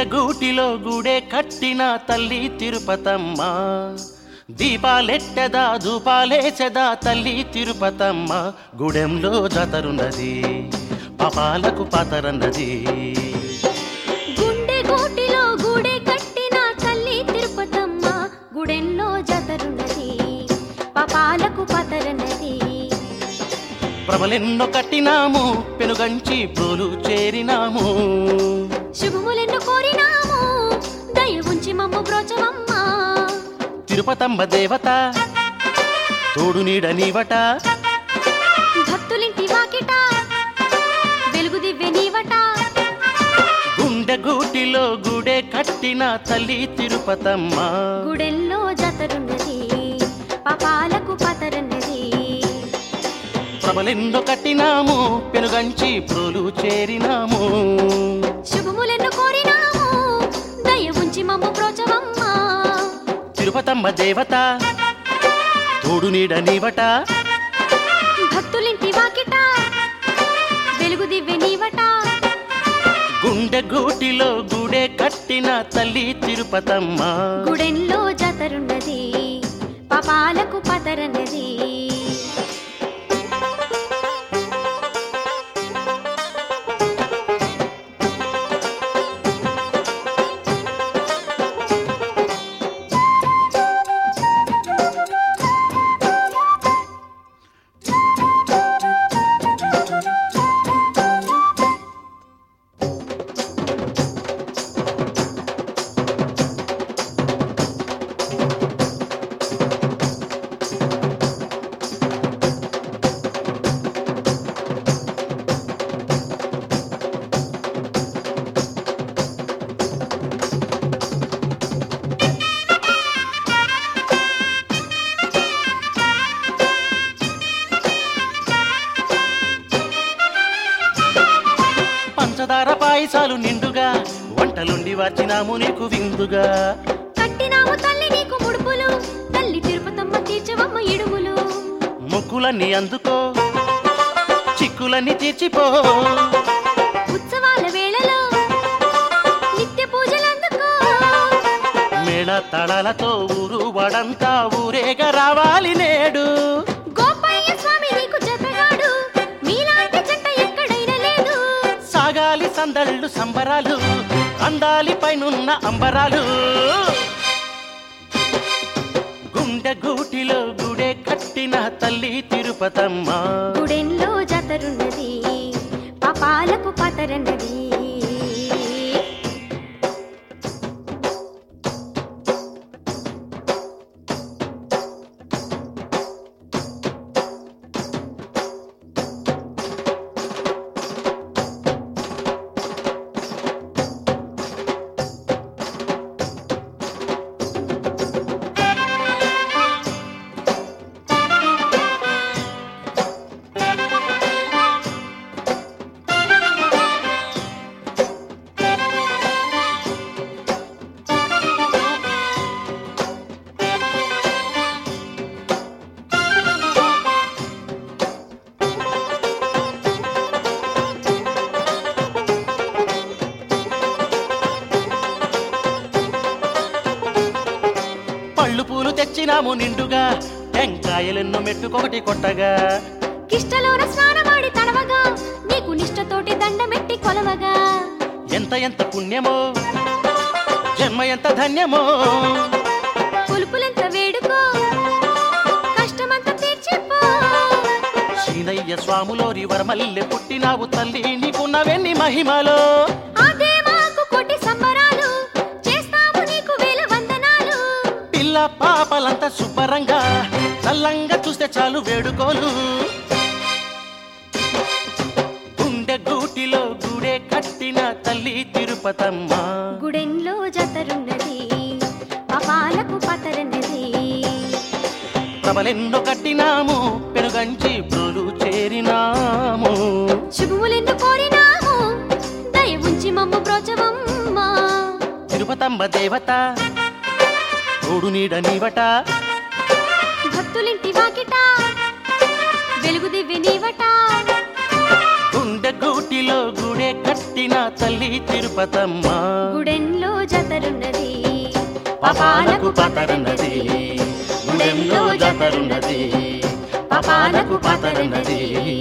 గుండె గూటిలో గుడే కట్టిన తల్లి తిరుపతమ్మ దీపాలెట్టెదా ధూపాలేచెదా తల్లి తిరుపతమ్మ గుడెంలో జతరున్నది పాపాలకు పాతరన్నది గుండె గూటిలో గూడే కట్టిన తల్లి తిరుపతమ్మ గుడెల్లో జతరున్నది పాపాలకు పతరన్నది ప్రభలెన్నో కట్టినాము పెనుగంచి బ్రోలు చేరినాము శుభములెన్ను కోరినాము దయ ఉంచి మమ్ము బ్రోచమమ్మ తిరుపతమ్మ దేవత తోడు నీడ నీవట భక్తులింటి వాకిట వెలుగు దివ్వె నీవట గుండె గూటిలో గుడే కట్టిన తల్లి తిరుపతమ్మ గుడెల్లో జతరున్నది పాపాలకు పతరన్నది ప్రభలెన్నో కట్టినాము పెనుగంచి బ్రోలు చేరినాము శుభములెన్ను కోరినాము దయ ఉంచి మమ్ము బ్రోచమమ్మ తిరుపతమ్మ దేవత తోడు నీడ నీవట భక్తులింటి వాకిట వెలుగు దివ్వె నీవట గుండె గూటిలో గుడే కట్టిన తల్లి తిరుపతమ్మ గుడెల్లో జతరున్నది పాపాలకు పతరన్నది పంచదార పాయసాలు నిండుగా వంటలుండి వచ్చినాము నీకు విందుగా కట్టినాము తల్లి నీకు ముడుపులు తల్లి తిరుపతమ్మ తీర్చవమ్మ ఇడుములు మొక్కులన్నీ అందుకో చిక్కులన్నీ తీర్చిపో ఉత్సవాల వేళలో నిత్య పూజలందుకో మేళ తళాలతో ఊరు వడంతా ఊరేగా రావాలి నేడు గోపయ్య స్వామి నీకు జతగాడు మీలాంటి జంట ఎక్కడైనా లేదు సాగాలి సందళ్ళు సంబరాలు అందాలి పైనున్న అంబరాలు గుండె గూటిలో గుడే కట్టిన తల్లి తిరుపతమ్మ గుడెన్లో జతరున్నది పాపాలకు పతరన్నది పళ్ళు పూలు తెచ్చినాము నిండుగా టెంకాయలెన్నో మెట్టుకొకటి కొట్టగా కిష్టలోన స్నానమాడి తడవగా నీకు నిష్టతోటి దండమెట్టి కొలవగా ఎంత ఎంత పుణ్యమో జన్మ ఎంత ధన్యమో పులుపులెంత వేడుకో కష్టమంత తీర్చిపో శ్రీనయ్య స్వాములోరి వరమల్లె పుట్టినావు తల్లి నీకున్నవెన్ని మహిమలో అదే మాకు కోటి సంబరాలు చేస్తాము నీకు వేల వందనాలు పిల్ల పాపలంతా శుభ్రంగా చల్లంగా చూస్తే చాలు వేడుకోలు గుండె గూటిలో గుడే కట్టిన తల్లి తిరుపతమ్మ గుడెన్లో జతరున్నది పాపాలకు పతరన్నది ప్రభలెన్నో కట్టినాము పెనుగంచి బ్రోలు చేరినాము శుభములెన్ను కోరినాము దయ ఉంచి మమ్ము బ్రోచవమ్మ తిరుపతమ్మ దేవత తోడు నీడ నీవట భక్తులింటి వాకిట వెలుగు దివ్వె నీవట గుండె గూటిలో గుడే కట్టిన తల్లి తిరుపతమ్మ గుడెన్లో పపాలకు పతరన్నది గుండెంలో జతరున్నది పపాలకు పతరన్నది